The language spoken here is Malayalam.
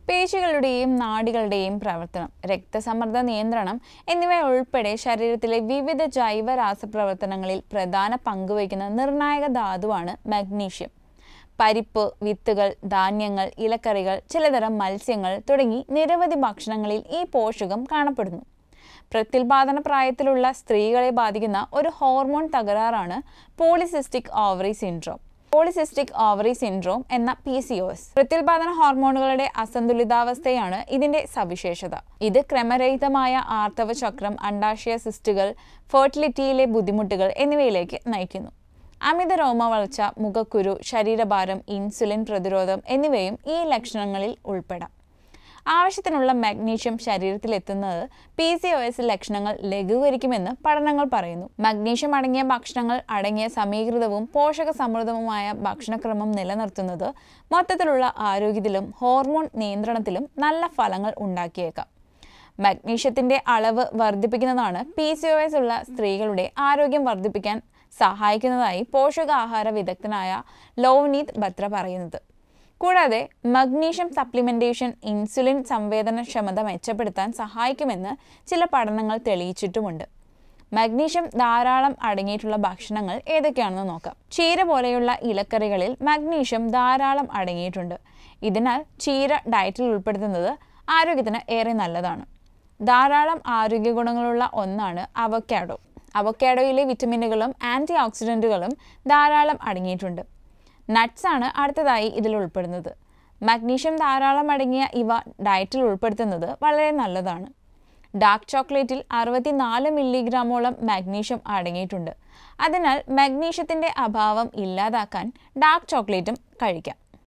പേശികളുടെയും നാഡികളുടെയും പ്രവർത്തനം രക്തസമ്മർദ്ദ നിയന്ത്രണം എന്നിവ ഉൾപ്പെടെ ശരീരത്തിലെ വിവിധ ജൈവ രാസപ്രവർത്തനങ്ങളിൽ പ്രധാന പങ്കുവയ്ക്കുന്ന നിർണായക ധാതുവാണ് മഗ്നീഷ്യം പരിപ്പ് വിത്തുകൾ ധാന്യങ്ങൾ ഇലക്കറികൾ ചിലതരം മത്സ്യങ്ങൾ തുടങ്ങി നിരവധി ഭക്ഷണങ്ങളിൽ ഈ പോഷകം കാണപ്പെടുന്നു പ്രത്യുൽപാദന പ്രായത്തിലുള്ള സ്ത്രീകളെ ബാധിക്കുന്ന ഒരു ഹോർമോൺ തകരാറാണ് polycystic ovary syndrome polycystic ovary syndrome എന്ന പി സി ഒ എസ് പ്രത്യുൽപാദന ഹോർമോണുകളുടെ അസന്തുലിതാവസ്ഥയാണ് ഇതിന്റെ സവിശേഷത ഇത് ക്രമരഹിതമായ ആർത്തവ ചക്രം അണ്ടാശയ സിസ്റ്റുകൾ ഫെർട്ടിലിറ്റിയിലെ ബുദ്ധിമുട്ടുകൾ എന്നിവയിലേക്ക് നയിക്കുന്നു അമിത രോമവളർച്ച മുഖക്കുരു ശരീരഭാരം ഇൻസുലിൻ പ്രതിരോധം എന്നിവയും ഈ ലക്ഷണങ്ങളിൽ ഉൾപ്പെടാം ആവശ്യത്തിനുള്ള മാഗ്നീഷ്യം ശരീരത്തിൽ എത്തുന്നത് പി സി ഒ എസ് ലക്ഷണങ്ങൾ ലഘൂകരിക്കുമെന്ന് പഠനങ്ങൾ പറയുന്നു മഗ്നീഷ്യം അടങ്ങിയ ഭക്ഷണങ്ങൾ അടങ്ങിയ സമീകൃതവും പോഷക സമൃദ്ധവുമായ ഭക്ഷണക്രമം നിലനിർത്തുന്നത് മൊത്തത്തിലുള്ള ആരോഗ്യത്തിലും ഹോർമോൺ നിയന്ത്രണത്തിലും നല്ല ഫലങ്ങൾ ഉണ്ടാക്കിയേക്കാം മഗ്നീഷ്യത്തിന്റെ അളവ് വർദ്ധിപ്പിക്കുന്നതാണ് പി സി ഒ എസ് ഉള്ള സ്ത്രീകളുടെ ആരോഗ്യം വർദ്ധിപ്പിക്കാൻ സഹായിക്കുന്നതായി പോഷകാഹാര വിദഗ്ധനായ ലോവ്നീത് ബത്ര പറയുന്നത് കൂടാതെ മഗ്നീഷ്യം സപ്ലിമെന്റേഷൻ ഇൻസുലിൻ സംവേദനക്ഷമത മെച്ചപ്പെടുത്താൻ സഹായിക്കുമെന്ന് ചില പഠനങ്ങൾ തെളിയിച്ചിട്ടുമുണ്ട് മഗ്നീഷ്യം ധാരാളം അടങ്ങിയിട്ടുള്ള ഭക്ഷണങ്ങൾ ഏതൊക്കെയാണെന്ന് നോക്കാം ചീര പോലെയുള്ള ഇലക്കറികളിൽ മഗ്നീഷ്യം ധാരാളം അടങ്ങിയിട്ടുണ്ട് ഇതിനാൽ ചീര ഡയറ്റിൽ ഉൾപ്പെടുത്തുന്നത് ആരോഗ്യത്തിന് ഏറെ നല്ലതാണ് ധാരാളം ആരോഗ്യ ഗുണങ്ങളുള്ള ഒന്നാണ് അവക്കാഡോ അവക്കാഡോയിലെ വിറ്റമിനുകളും ആൻറ്റി ഓക്സിഡൻറ്റുകളും ധാരാളം അടങ്ങിയിട്ടുണ്ട് നട്ട്സ് ആണ് അടുത്തതായി ഇതിൽ ഉൾപ്പെടുന്നത് മഗ്നീഷ്യം ധാരാളം അടങ്ങിയ ഇവ ഡയറ്റിൽ ഉൾപ്പെടുത്തുന്നത് വളരെ നല്ലതാണ് ഡാർക്ക് ചോക്ലേറ്റിൽ അറുപത്തിനാല് മില്ലിഗ്രാമോളം മാഗ്നീഷ്യം അടങ്ങിയിട്ടുണ്ട് അതിനാൽ മഗ്നീഷ്യത്തിൻ്റെ അഭാവം ഇല്ലാതാക്കാൻ ഡാർക്ക് ചോക്ലേറ്റും കഴിക്കാം